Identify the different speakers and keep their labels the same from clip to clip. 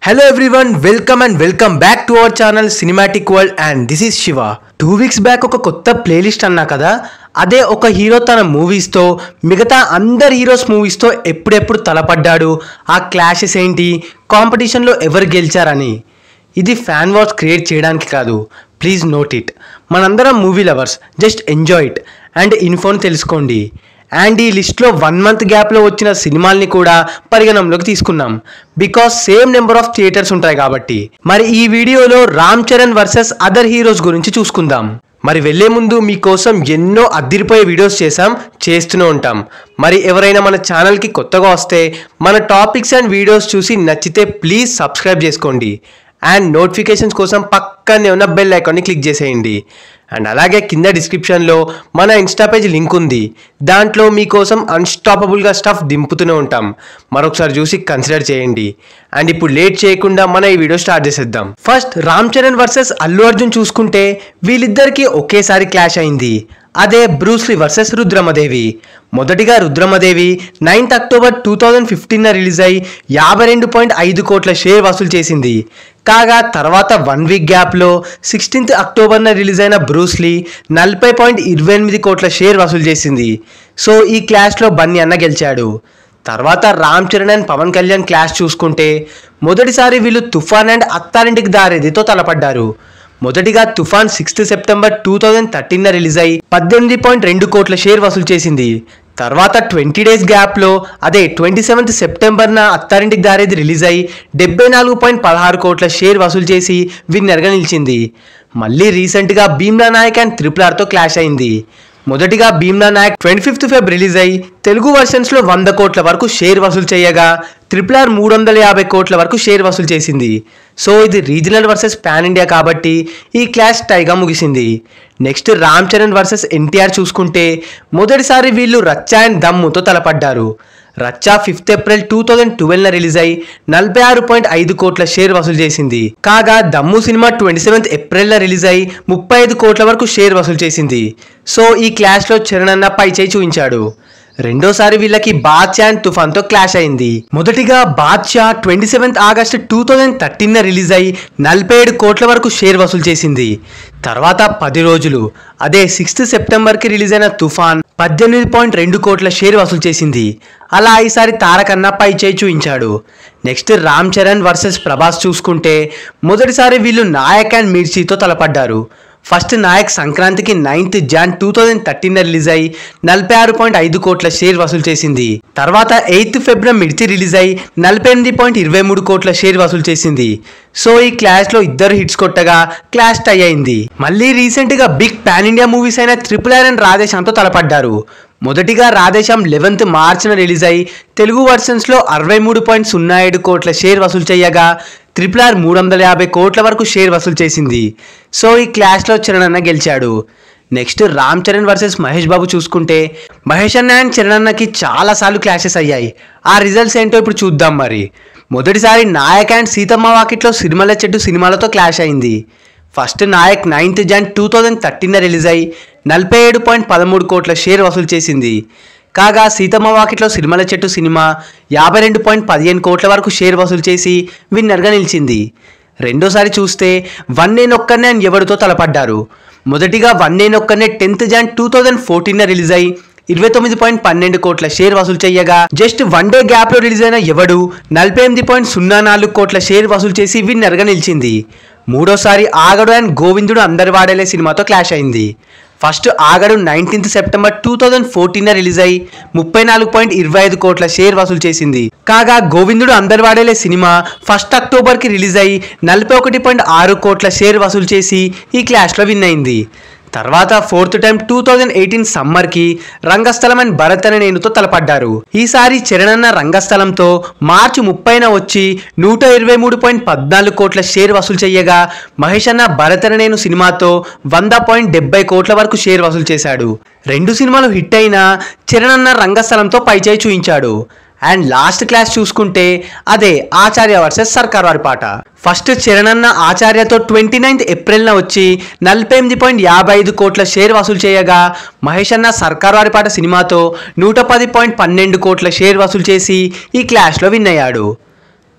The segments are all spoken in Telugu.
Speaker 1: hello everyone welcome and welcome back to our channel cinematic world and this is Shiva two weeks back ఒక కొత్త ప్లేలిస్ట్ అన్నా కదా అదే ఒక హీరో తన మూవీస్తో మిగతా అందరు హీరోస్ మూవీస్తో ఎప్పుడెప్పుడు తలపడ్డాడు ఆ క్లాషెస్ ఏంటి కాంపిటీషన్లో ఎవరు గెలిచారని ఇది ఫ్యాన్ వార్స్ క్రియేట్ చేయడానికి కాదు ప్లీజ్ నోట్ ఇట్ మనందరం movie lovers just enjoy it and ఇన్ఫోన్ తెలుసుకోండి అండ్ ఈ లిస్ట్లో వన్ మంత్ గ్యాప్లో వచ్చిన సినిమాల్ని కూడా పరిగణంలోకి తీసుకున్నాం because same number of theatres ఉంటాయి కాబట్టి మరి ఈ వీడియోలో Ram Charan versus other heroes గురించి చూసుకుందాం మరి వెళ్లే ముందు మీకోసం ఎన్నో అద్దిరిపోయే వీడియోస్ చేసాం చేస్తూనే ఉంటాం మరి ఎవరైనా మన ఛానల్కి కొత్తగా వస్తే మన టాపిక్స్ అండ్ వీడియోస్ చూసి నచ్చితే ప్లీజ్ సబ్స్క్రైబ్ చేసుకోండి అండ్ నోటిఫికేషన్స్ కోసం పక్కనే ఉన్న బెల్ ఐకాన్ని క్లిక్ చేసేయండి అండ్ అలాగే కింద డిస్క్రిప్షన్లో మన ఇన్స్టా పేజ్ లింక్ ఉంది దాంట్లో మీకోసం అన్స్టాపబుల్గా స్టఫ్ దింపుతూనే ఉంటాం మరొకసారి చూసి కన్సిడర్ చేయండి అండ్ ఇప్పుడు లేట్ చేయకుండా మన ఈ వీడియో స్టార్ట్ చేసేద్దాం ఫస్ట్ రామ్ చరణ్ వర్సెస్ అల్లు అర్జున్ చూసుకుంటే వీళ్ళిద్దరికి ఒకేసారి క్లాష్ అయింది అదే బ్రూస్లీ వర్సెస్ రుద్రమదేవి మొదటిగా Rudhramadevi ninth October two thousand ఫిఫ్టీన్న రిలీజ్ అయి యాభై రెండు పాయింట్ ఐదు కోట్ల షేర్ వసూలు చేసింది కాగా తర్వాత వన్ వీక్ గ్యాప్లో సిక్స్టీన్త్ అక్టోబర్న రిలీజ్ అయిన బ్రూస్లీ నలభై పాయింట్ ఇరవై ఎనిమిది కోట్ల షేర్ వసూలు చేసింది సో ఈ క్లాష్లో బన్నీ అన్న గెలిచాడు తర్వాత రామ్ చరణ్ అండ్ పవన్ కళ్యాణ్ క్లాష్ చూసుకుంటే మొదటిసారి వీళ్ళు తుఫాన్ అండ్ అత్తారింటికి దారేదితో తలపడ్డారు మొదటిగా Toofan sixth September two thousand థర్టీన్న రిలీజ్ అయి పద్దెనిమిది పాయింట్ రెండు కోట్ల షేర్ వసూలు చేసింది తర్వాత ట్వంటీ డేస్ గ్యాప్లో అదే ట్వంటీ సెవెంత్ సెప్టెంబర్న అత్తారింటికి దారేది రిలీజ్ అయి డెబ్బై నాలుగు పాయింట్ పదహారు కోట్ల షేర్ వసూలు చేసి విన్నర్గా నిలిచింది మళ్ళీ రీసెంట్గా భీమ్లా నాయక్ అండ్ త్రిపుల్ ఆర్తో క్లాష్ అయింది మొదటిగా Bheemla Nayak twenty fifth Feb release అయి తెలుగు వర్షన్స్లో వంద కోట్ల వరకు షేర్ వసూలు చేయగా ట్రిపుల్ ఆర్ మూడు వందల యాభై కోట్ల వరకు షేర్ వసూలు చేసింది సో ఇది రీజనల్ వర్సెస్ పాన్ ఇండియా కాబట్టి ఈ క్లాష్ టైగా ముగిసింది నెక్స్ట్ రామ్ చరణ్ వర్సెస్ ఎన్టీఆర్ చూసుకుంటే మొదటిసారి వీళ్ళు రచ్చా అండ్ దమ్ముతో తలపడ్డారు Racha fifth April two thousand ట్వెల్వ్న రిలీజ్ అయి నలభై ఆరు పాయింట్ ఐదు కోట్ల షేర్ వసూలు చేసింది కాగా దమ్ము సినిమా ట్వంటీ సెవెంత్ ఏప్రిల్లో రిలీజ్ అయి ముప్పై ఐదు కోట్ల వరకు షేర్ వసూలు చేసింది సో ఈ క్లాష్లో చరణ్ అన్న పై చేయి చూపించాడు రెండోసారి వీళ్ళకి బాద్షా అండ్ తుఫాన్తో క్లాష్ అయింది మొదటిగా Baadshah twenty seventh August two thousand థర్టీన్న రిలీజ్ అయి నలభై ఏడు కోట్ల వరకు షేర్ వసూలు చేసింది తర్వాత పది రోజులు అదే సిక్స్త్ సెప్టెంబర్కి రిలీజ్ అయిన తుఫాన్ పద్దెనిమిది పాయింట్ రెండు కోట్ల షేర్ వసూలు చేసింది అలా ఈసారి తారకన్న పై చేయి చూపించాడు నెక్స్ట్ రామ్ చరణ్ వర్సెస్ ప్రభాస్ చూసుకుంటే మొదటిసారి వీళ్ళు నాయక్ అండ్ మిర్చితో తలపడ్డారు ఫస్ట్ నాయక్ సంక్రాంతికి ninth Jan two thousand thirteen release అయి నలభై ఆరు పాయింట్ ఐదు కోట్ల షేర్ వసూలు చేసింది తర్వాత ఎయిత్ ఫిబ్రవరి మిర్చి రిలీజ్ అయి నలభై ఎనిమిది పాయింట్ ఇరవై మూడు కోట్ల షేర్ వసూలు చేసింది సో ఈ క్లాష్ లో ఇద్దరు హిట్స్ కొట్టగా క్లాష్ టై అయింది మళ్ళీ రీసెంట్ గా బిగ్ పాన్ ఇండియా మూవీస్ అయిన ట్రిపుల్ ఆర్ అండ్ రాధేశ్యామ్తో తలపడ్డారు మొదటిగా రాధేశ్యామ్ లెవెన్త్ మార్చిన రిలీజ్ అయి తెలుగు వర్షన్స్లో అరవై మూడు పాయింట్ సున్నా ఏడు కోట్ల షేర్ వసూలు చేయగా త్రిపుల్ ఆర్ మూడు వందల యాభై కోట్ల వరకు షేర్ వసూలు చేసింది సో ఈ క్లాష్లో చరణ్ అన్న గెలిచాడు నెక్స్ట్ రామ్ చరణ్ వర్సెస్ మహేష్ బాబు చూసుకుంటే మహేష్ అన్న అండ్ చరణ్ అన్నకి చాలాసార్లు క్లాషెస్ అయ్యాయి ఆ రిజల్ట్స్ ఏంటో ఇప్పుడు చూద్దాం మరి మొదటిసారి నాయక్ అండ్ సీతమ్మ వాకిట్లో సిరిమల్ల చెట్టు సినిమాలతో క్లాష్ అయింది first Nayak ninth Jan two thousand థర్టీన్న రిలీజ్ అయి నలభై ఏడు పాయింట్ పదమూడు కోట్ల షేర్ వసూలు చేసింది కాగా సీతమ్మ వాకిట్లో సిరిమల చెట్టు సినిమా యాభై రెండు పాయింట్ పదిహేను కోట్ల వరకు షేర్ వసూలు చేసి విన్నర్గా నిలిచింది రెండోసారి చూస్తే వన్ నేను ఒక్కనే అని ఎవరితో తలపడ్డారు మొదటిగా వన్ నేను ఒక్కనే టెన్త్ జాన్ టూ థౌజండ్ ఫోర్టీన్న రిలీజ్ అయి ఇరవై తొమ్మిది పాయింట్ పన్నెండు కోట్ల షేర్ వసూలు చేయగా జస్ట్ వన్ డే గ్యాప్ లో రిలీజ్ అయిన ఎవడు నలభై ఎనిమిది పాయింట్ సున్నా నాలుగు కోట్ల షేర్ వసూలు చేసి విన్నర్గా నిలిచింది మూడోసారి ఆగడు అండ్ గోవిందుడు అందరి వాడేలే సినిమాతో క్లాష్ అయింది first Aagadu nineteenth September two thousand fourteen release అయి ముప్పై నాలుగు పాయింట్ ఇరవై ఐదు కోట్ల షేర్ వసూలు చేసింది కాగా గోవిందుడు అందరి వాడేలే సినిమా ఫస్ట్ అక్టోబర్కి రిలీజ్ అయి నలభై ఒకటి పాయింట్ ఆరు కోట్ల షేర్ వసూలు చేసి ఈ క్లాష్లో విన్ అయింది తర్వాత fourth time two thousand eighteen సమ్మర్కి రంగస్థలం అండ్ భరత్ అనే నేనుతో తలపడ్డారు ఈసారి చరణన్న రంగస్థలంతో మార్చి ముప్పైన వచ్చి నూట ఇరవై మూడు పాయింట్ పద్నాలుగు కోట్ల షేర్ వసూలు చేయగా మహేష్ అన్న భరత్ అనే నేను సినిమాతో వంద పాయింట్ డెబ్బై కోట్ల వరకు షేర్ వసూలు చేశాడు రెండు సినిమాలు హిట్ అయినా చరణన్న రంగస్థలంతో పైచేయి చూయించాడు అండ్ లాస్ట్ క్లాస్ చూసుకుంటే అదే ఆచార్య వర్సెస్ సర్కార్ వారి పాట ఫస్ట్ చరణన్న ఆచార్యతో ట్వంటీ నైన్త్ ఏప్రిల్న వచ్చి నలభై ఎనిమిది పాయింట్ యాభై ఐదు కోట్ల షేర్ వసూలు చేయగా మహేష్ అన్న సర్కార్ వారి పాట సినిమాతో నూట పది పాయింట్ పన్నెండు కోట్ల షేర్ వసూలు చేసి ఈ క్లాష్లో విన్ అయ్యాడు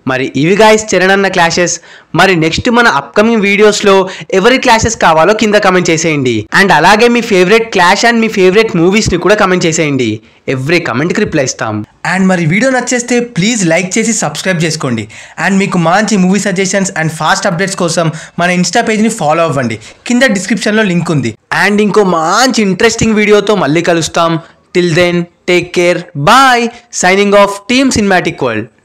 Speaker 1: మరి ఇవి గాయస్ చరణ్ అన్న క్లాషెస్ మరి నెక్స్ట్ మన అప్కమింగ్ వీడియోస్లో ఎవరి క్లాషెస్ కావాలో కింద కమెంట్ చేసేయండి అండ్ అలాగే మీ ఫేవరెట్ క్లాష్ అండ్ మీ ఫేవరెట్ మూవీస్ని కూడా కమెంట్ చేసేయండి ఎవ్రీ కమెంట్కి రిప్లై ఇస్తాం
Speaker 2: అండ్ మరి వీడియో నచ్చేస్తే ప్లీజ్ లైక్ చేసి సబ్స్క్రైబ్ చేసుకోండి అండ్ మీకు మంచి movie suggestions and fast updates కోసం మన ఇన్స్టా పేజ్ని ఫాలో అవ్వండి కింద డిస్క్రిప్షన్లో లింక్ ఉంది
Speaker 1: అండ్ ఇంకో మంచి ఇంట్రెస్టింగ్ వీడియోతో మళ్ళీ కలుస్తాం till then take care bye signing off team Cinematic world